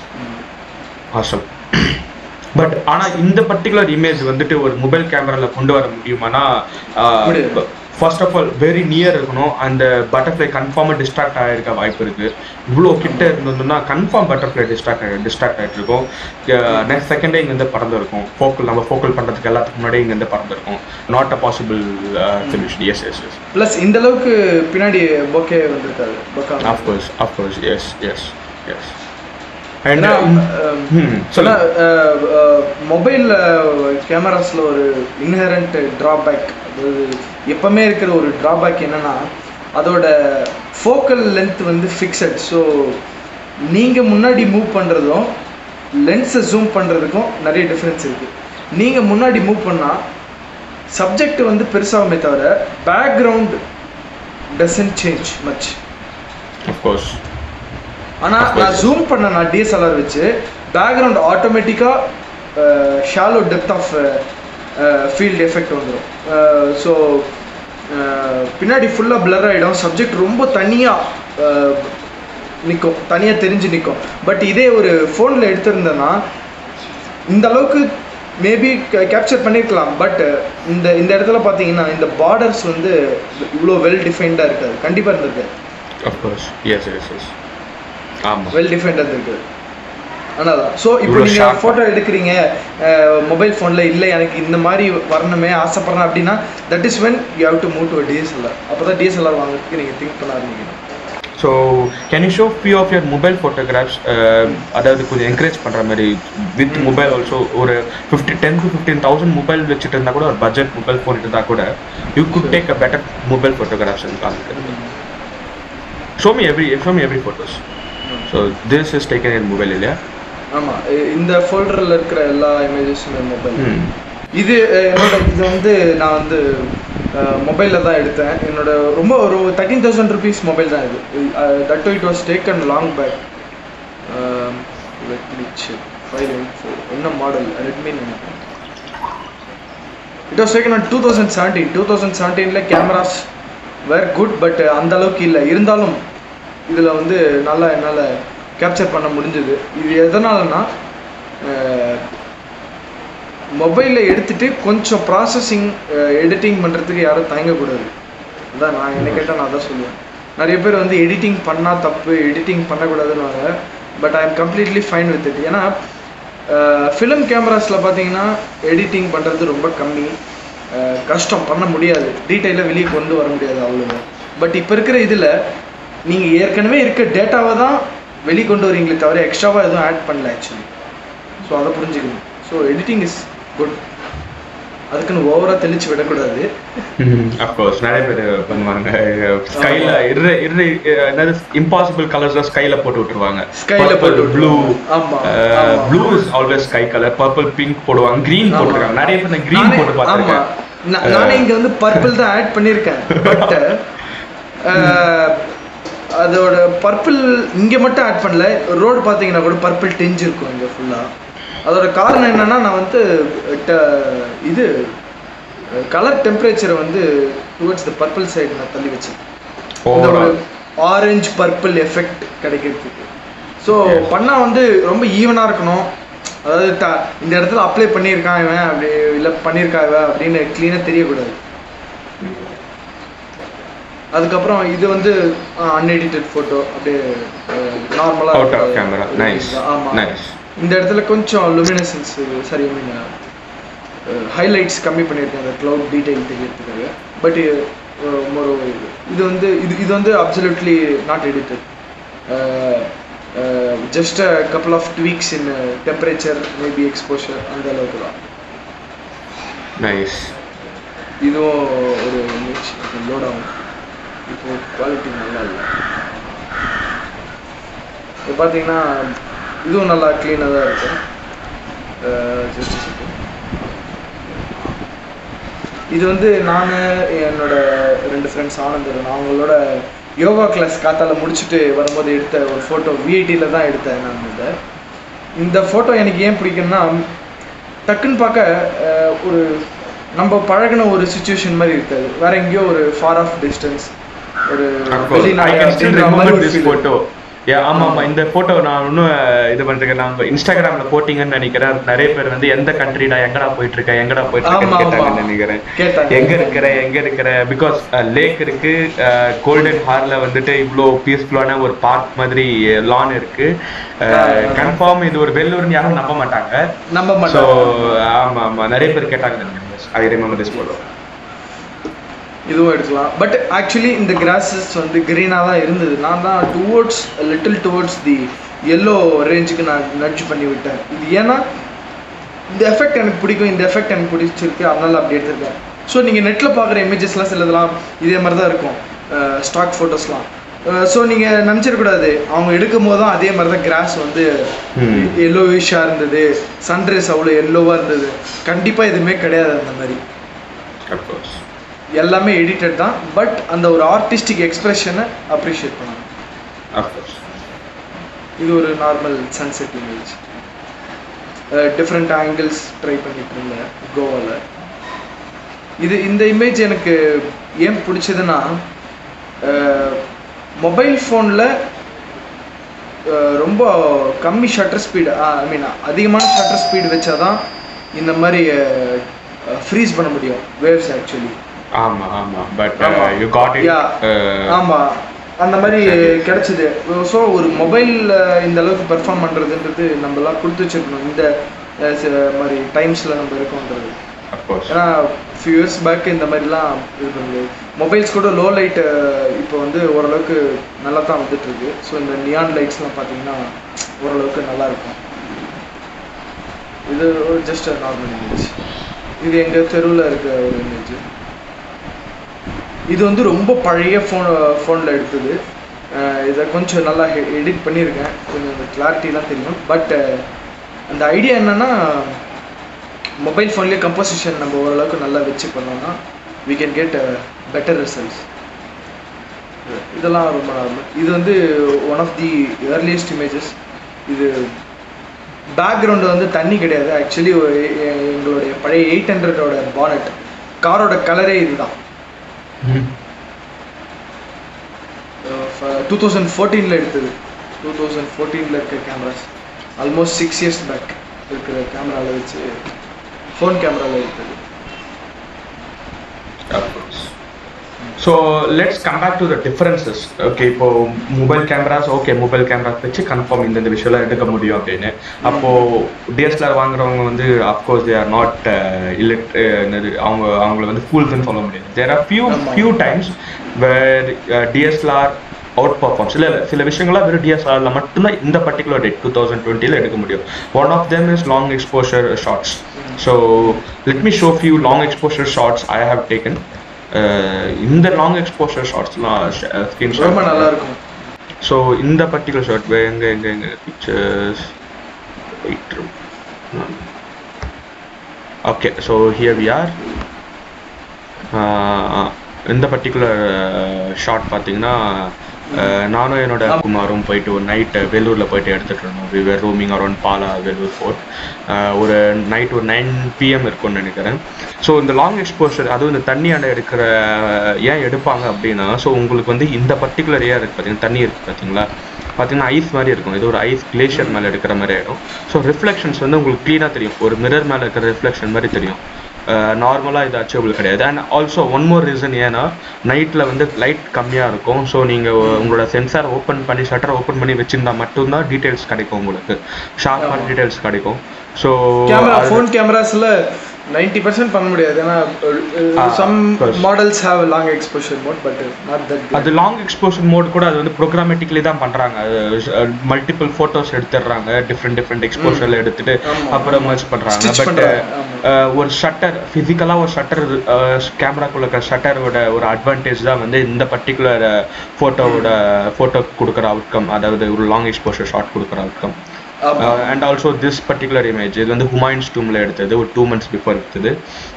S1: awesome but ஆனா இந்த பர்டிகுலர் இமேஜ் வந்துட்டு ஒரு மொபைல் கேமரால கொண்டு வர முடியுமானா
S2: முடியாது.
S1: First of all very near இருக்கணும் அந்த பட்டர்ஃப்ளை கன்ஃபார்மாக டிஸ்ட்ராக்ட் ஆகிருக்க வாய்ப்பு இருக்கு இவ்வளோ கிட்ட இருந்ததுன்னா கன்ஃபார்ம் பட்டர்ஃப்ளை டிஸ்ட்ராக்ட் ஆகி டிஸ்ட்ராக்ட் ஆகிட்டு இருக்கும் நெக்ஸ்ட் செகண்டே இங்கேருந்து பறந்து இருக்கும் ஃபோக்கல் நம்ம ஃபோக்கல் பண்ணுறதுக்கு எல்லாத்துக்கு முன்னாடி இங்கேருந்து பறந்து இருக்கும் not a possible solution yes yes yes
S2: plus இந்த அளவுக்கு பின்னாடி பொக்கே வந்திருக்காது bokeh
S1: of course of course yes yes yes
S2: ஏன்னா
S1: ம் சொல்லுங்க
S2: மொபைல் கேமராஸில் ஒரு இன்ஹரண்ட் ட்ராபேக் அதாவது எப்பவுமே இருக்கிற ஒரு ட்ராபேக் என்னன்னா அதோட ஃபோக்கல் லென்த் வந்து ஃபிக்ஸட் ஸோ நீங்கள் முன்னாடி மூவ் பண்ணுறதும் லென்ஸை ஜூம் பண்ணுறதுக்கும் நிறைய டிஃப்ரென்ஸ் இருக்குது நீங்கள் முன்னாடி மூவ் பண்ணால் சப்ஜெக்ட் வந்து பெருசாகுமே தவிர background doesn't change much
S1: of course
S2: ஆனால்
S1: Of course.
S2: நான் ஜூம் பண்ண நான் டிஎஸ்எல்ஆர் வச்சு பேக்ரவுண்ட் ஆட்டோமேட்டிக்காக shallow depth of field effect வந்துடும் ஸோ பின்னாடி ஃபுல்லாக பிளர் ஆகிடும் சப்ஜெக்ட் ரொம்ப தனியாக நிற்கும் தனியாக தெரிஞ்சு நிற்கும் பட் இதே ஒரு ஃபோனில் எடுத்திருந்தேன்னா இந்த அளவுக்கு மேபி கேப்சர் பண்ணியிருக்கலாம் பட் இந்த இந்த இடத்துல பார்த்தீங்கன்னா இந்த பார்டர்ஸ் வந்து இவ்வளோ வெல் டிஃபைன்டாக இருக்காது கண்டிப்பாக இருந்திருக்காது
S1: ஆஃப்கோர்ஸ் எஸ் எஸ் எஸ் ஆமாம்
S2: வெல் டிஃபைன்டாக இருக்குது ஆனால் ஸோ இப்போ
S1: இவ்வளோ
S2: நீங்கள்
S1: sharp-ஆ.
S2: ஃபோட்டோ எடுக்கிறீங்க மொபைல் ஃபோனில் இல்லை எனக்கு இந்த மாதிரி வரணுமே ஆசைப்பட்றேன் அப்படின்னா that is when you have to move to DSLR அப்போ தான் டிஎஸ்எல்ஆர் வாங்குறதுக்கு நீங்கள் திங்க் பண்ண ஆரம்பிக்கணும்
S1: so can you show few of your mobile photographs அதாவது கொஞ்சம் என்கரேஜ் பண்ணுற மாதிரி வித் மொபைல் ஆல்சோ ஒரு fifty ten to fifteen thousand mobile வச்சுட்டு இருந்தால் கூட ஒரு பட்ஜெட் மொபைல் ஃபோன் இருந்தால் கூட you could take a better mobile photographs காமிக்கிறது show me every show me every photos so this is taken in mobile இல்லையா
S2: ஆமாம் இந்த ஃபோல்டரில் இருக்கிற எல்லா இமேஜஸுமே மொபைல்
S1: ம்
S2: இது அஹ், என்னோட இது வந்து நான் வந்து மொபைலில் தான் எடுத்தேன் என்னோட ரொம்ப ஒரு தேர்ட்டீன் தௌசண்ட் ருபீஸ் மொபைல் தான் இது that it was take and long back five four என்ன மாடல் ரெட்மி நினைக்கிறேன் it was taken two thousand seventeen two thousand செவன்டீனில் கேமராஸ் வேர் குட் பட் அந்த அளவுக்கு இல்லை இருந்தாலும் இதில் வந்து நல்லா என்னால் கேப்சர் பண்ண முடிஞ்சது இது எதனாலனா மொபைலில் எடுத்துட்டு கொஞ்சம் ப்ராசஸிங் எடிட்டிங் பண்ணுறதுக்கு யாரும் தயங்கக்கூடாது அதான் நான் என்ன கேட்டால் நான் தான் சொல்லுவேன் நிறைய பேர் வந்து எடிட்டிங் பண்ணால் தப்பு எடிட்டிங் பண்ணக்கூடாதுன்னு but I am completely fine with it ஏன்னா ஃபிலிம் கேமராஸில் பார்த்தீங்கன்னா எடிட்டிங் பண்ணுறது ரொம்ப கம்மி அஹ், கஷ்டம் பண்ண முடியாது டீட்டெயிலாக வெளியே கொண்டு வர முடியாது அவ்வளோ பட் இப்போ இருக்கிற இதில் நீங்கள் ஏற்கனவே இருக்க டேட்டாவை தான் வெளியே கொண்டு வரீங்களே தவிர எக்ஸ்ட்ராவாக எதுவும் ஆட் பண்ணல ஆக்சுவலி ஸோ அதை புரிஞ்சுக்கணும் ஸோ எடிட்டிங் இஸ் குட் அதுக்குன்னு ஓவராக தெளிச்சு விடக்கூடாது
S1: அப்கோர்ஸ் நிறைய பேர் பண்ணுவாங்க ஸ்கைல இர்ர இர்ர என்னது இம்பாசிபிள் கலர்ஸ் ஸ்கைல போட்டு விட்டுருவாங்க
S2: Skyல போட்டு
S1: ப்ளூ
S2: விட்டுருவாங்க. ஆமா, ஆமா.
S1: Blue is always sky colour purple pink போடுவாங்க கிரீன் போட்டுருக்காங்க நிறைய பேர் கிரீன்
S2: நானே-
S1: போட்டு
S2: ஆமா.
S1: பார்த்துருக்கேன்
S2: நா- நானே இங்க வந்து பர்பிள் தான் ஆட் பண்ணியிருக்கேன் பட் அதோட பர்பிள் இங்க மட்டும் ஆட் பண்ணல ரோடு பார்த்தீங்கன்னா கூட பர்பிள் டெஞ்ச் இருக்கும் இங்க ஃபுல்லா அதோட காரணம் என்னன்னா நான் வந்து ட- இது கலர் டெம்பரேச்சரை வந்து டுவர்ட்ஸ் த பர்பிள் சைடு நான் தள்ளி வச்சேன் இந்த ஒரு
S1: Overall.
S2: ஆரஞ்சு பர்பிள் எஃபெக்ட் கிடைக்கிறதுக்கு ஸோ பண்ணா வந்து ரொம்ப ஈவனாக இருக்கணும் அதாவது த இந்த இடத்துல அப்ளை பண்ணியிருக்கான் இவன் அப்படி இல்லை பண்ணியிருக்கா இவன் அப்படின்னு க்ளீனாக தெரியக்கூடாது அதுக்கப்புறம் இது வந்து அன்எடிட்டட் ஃபோட்டோ அப்படியே நார்மலாக
S1: அவுட் ஆஃப் கேமரா நைஸ்
S2: ஆமாம்
S1: நைஸ்
S2: இந்த இடத்துல கொஞ்சம் லுமினசன்ஸ் சரி மீன் ஹைலைட்ஸ் கம்மி பண்ணியிருக்கேன் அந்த க்ளவுட் டீடைல் தெரியறதுக்காக பட் ஒரு இது வந்து இது இது வந்து absolutely not edited just a couple of tweaks in temperature maybe exposure அந்த அளவுக்கு தான்
S1: நைஸ்
S2: இதுவும் ஒரு இமேஜ் லோட் ஆகும் இப்போ குவாலிட்டி நல்லா இல்லை இப்போ பார்த்தீங்கன்னா இதுவும் நல்லா க்ளீனாக தான் இருக்கும் ஜஸ்ட் செகண்ட் இது வந்து நான் என்னோட ரெண்டு ஃப்ரெண்ட்ஸ் ஆனந்தரன் அவங்களோட யோகா கிளாஸ் காத்தால முடிச்சுட்டு வரும்போது எடுத்த ஒரு ஃபோட்டோ விஐடியில் தான் எடுத்தேன் நான் இதை இந்த ஃபோட்டோ எனக்கு ஏன் பிடிக்கும்னா டக்குன்னு பார்க்க அஹ், ஒரு நம்ம பழகின ஒரு சுச்சுவேஷன் மாதிரி இருக்காது வேற எங்கேயோ ஒரு ஃபார் ஆஃப் டிஸ்டன்ஸ் ஒரு
S1: ஐ
S2: வெளிநாடு
S1: கேன் ஸ்டில்
S2: அப்படின்ற மாதிரி
S1: ரிமெம்பர்
S2: ஒரு
S1: திஸ்
S2: feel.
S1: போட்டோ ஆமா ஆமா இந்த போட்டோ நான் இன்னும் இது பண்றேன் நம்ம இன்ஸ்டாகிராம்ல போட்டீங்கன்னு நினைக்கிறேன் நிறைய பேர் வந்து எந்த கண்ட்ரிடா எங்கடா போயிட்டு இருக்க எங்கடா போயிட்டு
S2: ஆமா,
S1: இருக்கேன்னு
S2: ஆமா.
S1: கேட்டாங்கன்னு நினைக்கிறேன்
S2: கேட்டாங்க.
S1: எங்க இருக்கிற எங்க இருக்கிற பிகாஸ் லேக் இருக்கு கோல்டன் ஹார்ல வந்துட்டு இவ்வளோ பீஸ்ஃபுல்லான ஒரு பார்க் மாதிரி லான் இருக்கு கன்ஃபார்ம் இது ஒரு வெள்ளூர்னு யாரும் நம்ப மாட்டாங்க
S2: நம்ப
S1: ஸோ
S2: மாட்டோம்
S1: ஆமா ஆமா நிறைய பேர் கேட்டாங்க ஐ ரிமெம்பர் திஸ் போட்டோ
S2: இதுவும் எடுக்கலாம் பட் ஆக்சுவலி இந்த கிராஸஸ் வந்து க்ரீனாக தான் இருந்தது நான் தான் towards little towards the yellow ரேஞ்சுக்கு நான் நட்ஜ் பண்ணி விட்டேன் இது ஏன்னா இந்த எஃபெக்ட் எனக்கு பிடிக்கும் இந்த எஃபெக்ட் எனக்கு பிடிச்சிருக்கு அதனால அப்படி எடுத்திருக்கேன் ஸோ நீங்கள் நெட்டில் பார்க்குற இமேஜஸ்லாம் சிலதெல்லாம் இதே மாதிரி தான் இருக்கும் ஸ்டாக் ஃபோட்டோஸ்லாம் ஸோ நீங்கள் நினச்சிடக்கூடாது அவங்க எடுக்கும் போது தான் அதே மாதிரி தான் கிராஸ் வந்து
S1: Hmm.
S2: எல்லோவிஷாக இருந்தது சன்ரைஸ் அவ்வளோ எல்லோவாக இருந்தது கண்டிப்பாக எதுவுமே கிடையாது அந்த மாதிரி
S1: அப்கோர்ஸ்
S2: எல்லாமே எடிட்டட் தான் பட் அந்த ஒரு ஆர்டிஸ்டிக் எக்ஸ்பிரஷனை அப்ரிஷியேட் பண்ணணும்
S1: அப்கோர்ஸ்
S2: இது ஒரு normal sunset image different angles try பண்ணிட்டு இருந்தேன் கோவாவில் இது இந்த இமேஜ் எனக்கு ஏன் பிடிச்சதுன்னா மொபைல் ஃபோனில் ரொம்ப கம்மி ஷட்டர் ஸ்பீடு ஐ மீன் அதிகமான ஷட்டர் ஸ்பீடு வச்சாதான் இந்த மாதிரி ஃப்ரீஸ் பண்ண முடியும் வேவ்ஸ் ஆக்சுவலி
S1: ஆமா ஆமா பட்
S2: ஆமா.
S1: You got it
S2: Yeah. ஆமா அந்த மாதிரி கிடைச்சது ஸோ ஒரு மொபைல் இந்த அளவுக்கு பெர்ஃபார்ம் பண்றதுன்றது நம்ம எல்லாம் கொடுத்து வச்சிருக்கணும் இந்த அஹ், சில மாதிரி டைம்ஸ்ல நம்ம இருக்கோன்றது
S1: அப்கோர்ஸ்
S2: ஏன்னா ஃபியூ இயர்ஸ் பேக் இந்த மாதிரிலாம் இது பண்ணுது மொபைல்ஸ் கூட லோ லைட் இப்போ வந்து ஓரளவுக்கு நல்லா தான் வந்துட்டு இருக்கு ஸோ இந்த நியான் லைட்ஸ்லாம் பார்த்தீங்கன்னா ஓரளவுக்கு நல்லா இருக்கும் இது ஜஸ்ட் நார்மல் இமேஜ் இது எங்கள் தெருவில் இருக்க ஒரு இமேஜ் இது வந்து ரொம்ப பழைய ஃபோன் ஃபோனில் எடுத்தது அஹ் இதை கொஞ்சம் நல்லா எடிட் பண்ணியிருக்கேன் கொஞ்சம் அந்த கிளாரிட்டிலாம் தெரியும் பட் அந்த ஐடியா என்னன்னா மொபைல் ஃபோன்லேயே கம்போசிஷன் நம்ம ஓரளவுக்கு நல்லா வச்சு பண்ணோம்னா we can get uh, better results இதெல்லாம் ரொம்ப நார்மல் இது வந்து one of the earliest images இது பேக்ரவுண்டு வந்து தண்ணி கிடையாது ஆக்சுவலி எங்களுடைய பழைய எயிட் ஹண்ட்ரடோட பானட் காரோட கலரே இதுதான் டூ தௌசண்ட் ஃபோர்டீனில் எடுத்தது டூ தௌசண்ட் ஃபோர்டீனில் இருக்க cameras almost six years back இருக்கிற கேமராவில் வச்சு ஃபோன் கேமராவில் எடுத்தது
S1: so let's come back to the differences okay இப்போ mobile cameras okay mobile cameras வச்சு கன்ஃபார்ம் இந்த விஷயம்லாம் எடுக்க முடியும் அப்படின்னு அப்போ டிஎஸ்எல்ஆர் வாங்குறவங்க வந்து அஃப்கோர்ஸ் தே ஆர் நாட் இல்லட் அவங்க அவங்கள வந்து ஃபூல்ஸ்ன்னு சொல்ல முடியாது there are few few times where DSLR outperforms இல்லை சில விஷயங்கள்லாம் வெறும் டிஎஸ்எல்ஆர்ல மட்டும்தான் இந்த பர்டிகுலர் டேட் டூ தௌசண்ட் டுவெண்ட்டியில் எடுக்க முடியும் one of them is long exposure shots so let me show few long exposure shots I have taken இந்த லாங் எக்ஸ்போஷர் ஷார்ட்ஸ்லாம் ஸ்க்ரீன்
S2: ரொம்ப நல்லா இருக்கும்
S1: ஸோ இந்த பர்டிகுலர் ஷார்ட் எங்க எங்க எங்க pictures okay so here we are இந்த பர்டிகுலர் ஷார்ட் பார்த்தீங்கன்னா நானும் என்னோட குமாரும் போயிட்டு ஒரு நைட்டு வெள்ளூரில் போயிட்டு எடுத்துகிட்டு இருந்தோம் வி வேர் ரூமிங் அரௌண்ட் பாலா வெள்ளூர் ஃபோர்ட் ஒரு நைட் ஒரு நைன் பிஎம் இருக்கும்னு நினைக்கிறேன் ஸோ இந்த லாங் எக்ஸ்போஷர் அதுவும் இந்த தண்ணி அடை எடுக்கிற ஏன் எடுப்பாங்க அப்படின்னா ஸோ உங்களுக்கு வந்து இந்த பர்டிகுலர் ஏன் இருக்குது பார்த்தீங்கன்னா தண்ணி இருக்குது பார்த்தீங்களா பார்த்தீங்கன்னா ஐஸ் மாதிரி இருக்கும் இது ஒரு ஐஸ் கிளேஷியர் மேலே எடுக்கிற மாதிரி ஆகிடும் ஸோ ரிஃப்ளெக்ஷன்ஸ் வந்து உங்களுக்கு க்ளீனாக தெரியும் ஒரு மிரர் மேலே இருக்கிற ரிஃப்ளெக்ஷன் மாதிரி தெரியும் நார்மலாக இது அச்சீவபிள் கிடையாது and also one more reason ஏன்னா நைட்டில் வந்து லைட் கம்மியாக இருக்கும் ஸோ நீங்கள் உங்களோட சென்சார் ஓப்பன் பண்ணி ஷட்டர் ஓப்பன் பண்ணி வச்சிருந்தா மட்டும்தான் டீட்டெயில்ஸ் கிடைக்கும் உங்களுக்கு ஷார்ப்பான டீட்டெயில்ஸ் கிடைக்கும் ஸோ
S2: கேமரா ஃபோன் கேமராஸில் நைன்டி பர்சன்ட் பண்ண முடியாது ஏன்னா some models have long exposure mode but not that
S1: அது லாங் எக்ஸ்போஷர் மோட் கூட அது வந்து ப்ரோக்ராமேட்டிக்லி தான் பண்றாங்க மல்டிபிள் போட்டோஸ் எடுத்துடுறாங்க டிஃப்ரெண்ட் டிஃப்ரெண்ட் எக்ஸ்போஷர்ல எடுத்துட்டு அப்புறம் மர்ஜ் பண்றாங்க பட் ஒரு ஷட்டர் ஃபிசிக்கலாக ஒரு ஷட்டர் கேமராக்குள்ள இருக்கிற ஷட்டரோட ஒரு அட்வான்டேஜ் தான் வந்து இந்த பர்டிகுலர் ஃபோட்டோவோட ஃபோட்டோ கொடுக்குற அவுட்கம் அதாவது ஒரு லாங் எக்ஸ்போஷர் ஷாட் கொடுக்குற outcome and also this particular image இது வந்து ஹுமாயின்ஸ் டூமில் எடுத்தது ஒரு டூ மந்த்ஸ் பிஃபோர் எடுத்தது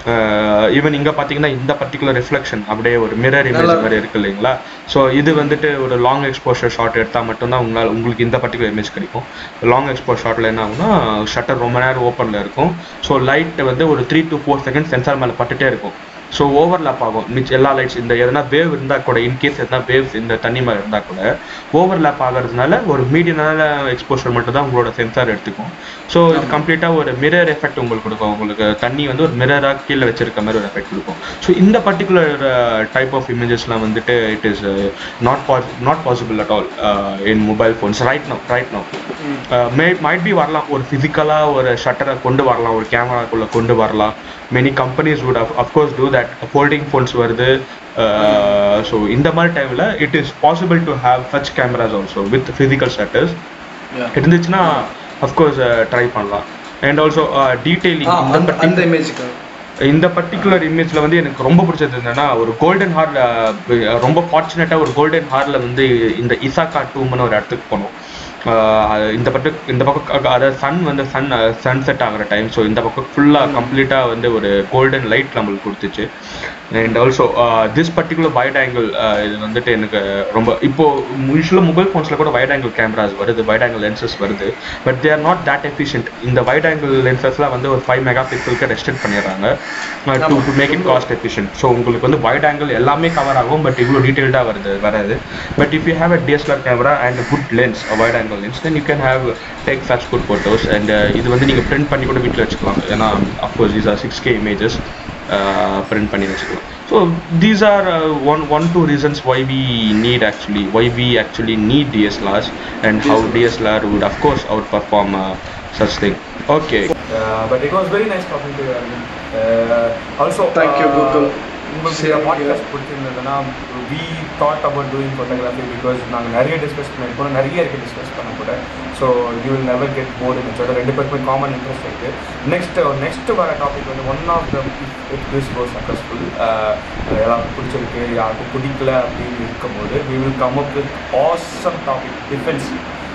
S1: ஈவன் இங்கே பார்த்தீங்கன்னா இந்த பர்டிகுலர் ரிஃப்ளெக்ஷன் அப்படியே ஒரு மிரர் இமேஜ் மாதிரி இருக்கு இல்லைங்களா ஸோ இது வந்துட்டு ஒரு லாங் எக்ஸ்போஷர் ஷாட் எடுத்தால் மட்டும்தான் உங்களால் உங்களுக்கு இந்த பர்டிகுலர் இமேஜ் கிடைக்கும் லாங் எக்ஸ்போர் ஷாட்டில் என்ன ஆகும்னா ஷட்டர் ரொம்ப நேரம் ஓப்பனில் இருக்கும் ஸோ லைட் வந்து ஒரு three to four second sensor மேலே பட்டுட்டே இருக்கும் ஸோ ஓவர்லேப் ஆகும் மிச்ச எல்லா லைட்ஸ் இந்த எதனா வேவ் இருந்தால் கூட இன்கேஸ் எதனா வேவ்ஸ் இந்த தண்ணி மேலே இருந்தால் கூட ஓவர்லேப் ஆகிறதுனால ஒரு மீடியனான எக்ஸ்போஷர் மட்டும் தான் உங்களோட சென்சார் எடுத்துக்கும் ஸோ இது கம்ப்ளீட்டாக ஒரு மிரர் எஃபெக்ட் உங்களுக்கு கொடுக்கும் உங்களுக்கு தண்ணி வந்து ஒரு மிரராக கீழே வச்சிருக்க மாதிரி ஒரு எஃபெக்ட் கொடுக்கும் ஸோ இந்த பர்டிகுலர் டைப் ஆஃப் இமேஜஸ்லாம் வந்துட்டு it is not pass not possible at all in mobile phones right no right no may might be வரலாம் ஒரு ஃபிசிக்கலாக ஒரு ஷட்டரை கொண்டு வரலாம் ஒரு கேமராக்குள்ளே கொண்டு வரலாம் many companies would of course do that folding phones வருது ஸோ இந்த மாதிரி டைமில் it is possible to have such cameras also with physical shutters இருந்துச்சுன்னா அஃப்கோர்ஸ் ட்ரை பண்ணலாம் அண்ட் ஆல்சோ டீட்டெயிலிங் இந்த
S2: அந்த இமேஜுக்கு
S1: இந்த பர்டிகுலர் இமேஜ்ல வந்து எனக்கு ரொம்ப பிடிச்சது என்னன்னா ஒரு கோல்டன் ஹார்ல ரொம்ப ஃபார்ச்சுனேட்டா ஒரு கோல்டன் ஹார்ல வந்து இந்த இசாக்கா டூம்னு ஒரு இடத்துக்கு போனோம் இந்த பக்கம் இந்த பக்கம் அதாவது சன் வந்து சன் சன் செட் ஆகிற டைம் ஸோ இந்த பக்கம் ஃபுல்லாக கம்ப்ளீட்டாக வந்து ஒரு கோல்டன் லைட் நம்மளுக்கு கொடுத்துச்சு and also this particular wide angle இது வந்துட்டு எனக்கு ரொம்ப இப்போ யூஸ்வலாக மொபைல் ஃபோன்ஸில் கூட வைட் ஆங்கிள் கேமராஸ் வருது வைட் ஆங்கிள் லென்சஸ் வருது but they are not that efficient இந்த வைட் ஆங்கிள் லென்சஸ்லாம் வந்து ஒரு ஃபைவ் மெகா பிக்சலுக்கு ரெஸ்ட்ரிக்ட் பண்ணிடுறாங்க to to make it cost efficient so உங்களுக்கு வந்து வைட் ஆங்கிள் எல்லாமே கவர் ஆகும் பட் இவ்வளோ டீட்டெயில்டாக வருது வராது but if you have a DSLR camera and good lens wide angle lens then you can have take such good photos and இது வந்து நீங்கள் பிரிண்ட் பண்ணி கூட வீட்டில் வச்சுக்கலாம் ஏன்னா of course is are six K images print பண்ணி வச்சுக்கலாம் so these are one one two reasons why we need actually why we actually need DSLRs and how DSLR would of course outperform such thing. Okay.
S3: Uh, but it was very nice talking to you, Arvind. Uh, also,
S2: Thank you, Gokul.
S3: உங்களுக்கு இந்த பாட்காஸ்ட் பிடிச்சிருந்ததுன்னா we thought about doing photography because நாங்கள் நிறைய டிஸ்கஸ் பண்ணியிருக்கோம் நிறைய இருக்குது டிஸ்கஸ் பண்ண கூட so you will never get bored வச்சோட ரெண்டு பேருக்குமே காமன் இன்ட்ரெஸ்ட் இருக்குது நெக்ஸ்ட் நெக்ஸ்ட் வர டாபிக் வந்து one of the it this go successful எல்லாருக்கும் பிடிச்சிருக்கு யாருக்கும் பிடிக்கல அப்படின்னு இருக்கும்போது we will come up with awesome topic defence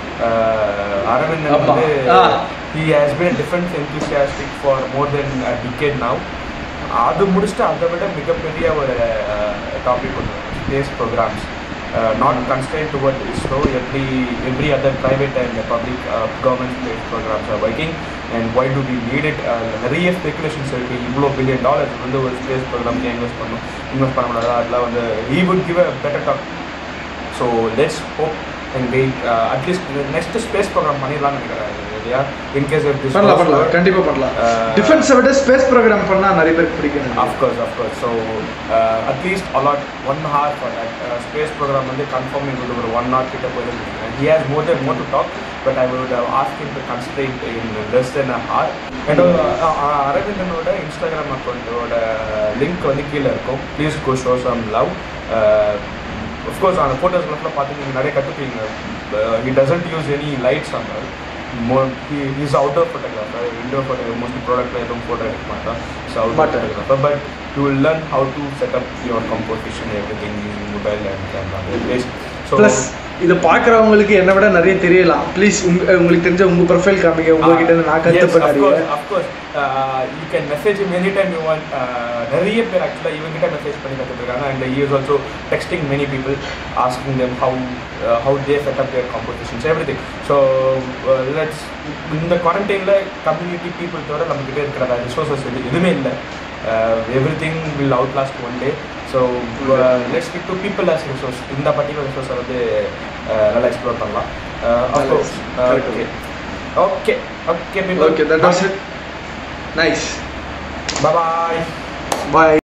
S3: Aravindan வந்து he has been a defense enthusiastic for more than a decade now அது முடிச்சுட்டு அதை விட மிகப்பெரிய ஒரு டாபிக் ஒன்று space programs not constrained toward ISRO every every other private and public government space programs are working and why to be needed நிறைய ஸ்பெகுலேஷன்ஸ் இருக்குது இவ்வளோ பில்லியன் டாலர்ஸ் வந்து ஒரு ஸ்பேஸ் ப்ரோக்ராம்க்கு இன்வெஸ்ட் பண்ணணும் இன்வெஸ்ட் பண்ண முடியாது அதெல்லாம் வந்து ஈ would give a better talk so let's hope and wait at least next space program பண்ணிடலாம்னு நினைக்கிறேன் இல்லையா இன்கேஸ் இஃப் திஸ்
S2: பண்ணலாம் பண்ணலாம் கண்டிப்பா பண்ணலாம்
S3: Uh,
S2: டிஃபென்ஸை விட ஸ்பேஸ் ப்ரோக்ராம் பண்ணா நிறைய பேருக்கு பிடிக்கும்
S3: Of course, of course. So uh, at least allot one hour for that. Uh, space program வந்து confirm எங்களுக்கு ஒரு one hour கிட்ட போயிருக்கு. And he has more than more to talk, but I would have asked him to constrain in less than a hour. And uh, uh, அரவிந்தனோட இன்ஸ்டாகிராம் அக்கௌண்ட்டோட லிங்க் வந்து கீழே இருக்கும் please go show some love of course அந்த ஃபோட்டோஸ்லாம் பார்த்தீங்கன்னா நிறைய கற்றுப்பீங்க he doesn't use any lights அந்த more he, he's outdoor photographer indoor photographer mostly product எதுவும் photo எடுக்க மாட்டான் so outdoor
S2: But-
S3: photographer but you will learn how to set up your composition everything using mobile and camera based so
S2: plus இதை பார்க்குறவங்களுக்கு என்னை விட நிறைய தெரியலாம் ப்ளீஸ் உங்க உங்களுக்கு தெரிஞ்ச உங்க ப்ரொஃபைல் காமிங்க உங்ககிட்ட இருந்து நான்
S3: yes,
S2: கற்றுப்பேன்
S3: of
S2: நிறைய
S3: course, of course. Uh, you can message him anytime you want. Uh, நிறைய பேர் ஆக்சுவலாக இவங்கிட்ட மெசேஜ் பண்ணி கற்றுருக்காங்க and he is also texting many people asking them how uh, how they set up their compositions everything so uh, let's இந்த குவாரண்டைனில் கம்யூனிட்டி பீப்புள் தவிர நம்மக்கிட்ட இருக்கிற ரிசோர்ஸஸ் எது எதுவுமே இல்லை everything will outlast one day so let's get to people as resource இந்த பர்டிகுலர் ரிசோர்ஸை வந்து uh, நல்லா எக்ஸ்ப்ளோர் பண்ணலாம்
S2: Correct.
S3: Okay okay okay
S2: okay that was it nice
S3: Bye bye.
S2: Bye